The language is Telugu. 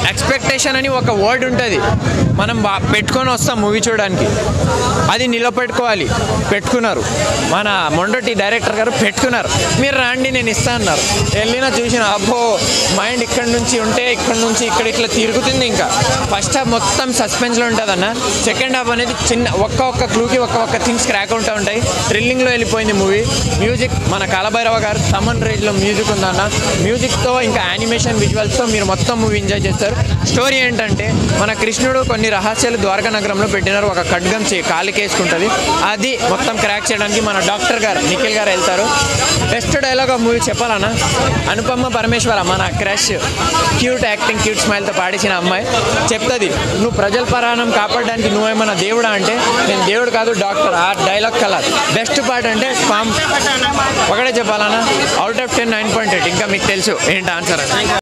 ఎక్స్పెక్టేషన్ అని ఒక వర్డ్ ఉంటుంది మనం బా పెట్టుకొని వస్తాం మూవీ చూడడానికి అది నిలబెట్టుకోవాలి పెట్టుకున్నారు మన మొండటి డైరెక్టర్ గారు పెట్టుకున్నారు మీరు రాండి నేను ఇస్తా అన్నారు వెళ్ళినా చూసిన అబ్బో మైండ్ ఇక్కడ నుంచి ఉంటే ఇక్కడ నుంచి ఇక్కడ ఇట్లా తిరుగుతుంది ఇంకా ఫస్ట్ హాఫ్ మొత్తం సస్పెన్స్లో ఉంటుంది అన్న సెకండ్ హాఫ్ అనేది చిన్న ఒక్క ఒక్క క్లూకి ఒక్క ఒక్క థింగ్స్ క్రాక్ అవుతూ ఉంటాయి థ్రిల్లింగ్లో వెళ్ళిపోయింది మూవీ మ్యూజిక్ మన కాలభైరవ గారు సమన్ రేంజ్లో మ్యూజిక్ ఉందన్న మ్యూజిక్తో ఇంకా యానిమేషన్ విజువల్స్తో మీరు మొత్తం మూవీ ఎంజాయ్ చేస్తారు స్టోరీ ఏంటంటే మన కృష్ణుడు కొన్ని రహస్యాలు ద్వారకా నగరంలో పెట్టినారు ఒక ఖడ్గం చే కాలికి వేసుకుంటుంది అది మొత్తం క్రాక్ చేయడానికి మన డాక్టర్ గారు నిఖిల్ గారు వెళ్తారు బెస్ట్ డైలాగ్ ఆఫ్ మూవీ చెప్పాలన్నా అనుపమ పరమేశ్వర మన క్రష్ క్యూట్ యాక్టింగ్ క్యూట్ స్మైల్తో పాడేసిన అమ్మాయి చెప్తుంది నువ్వు ప్రజల పరాణం కాపాడడానికి నువ్వేమన్నా దేవుడా అంటే నేను దేవుడు కాదు డాక్టర్ ఆ డైలాగ్ కలర్ బెస్ట్ పార్ట్ అంటే పామ్ ఒకటే చెప్పాలన్నా out of ten nine point eight ఇంకా మీకు తెలుసు ఏంటి ఆన్సర్ అని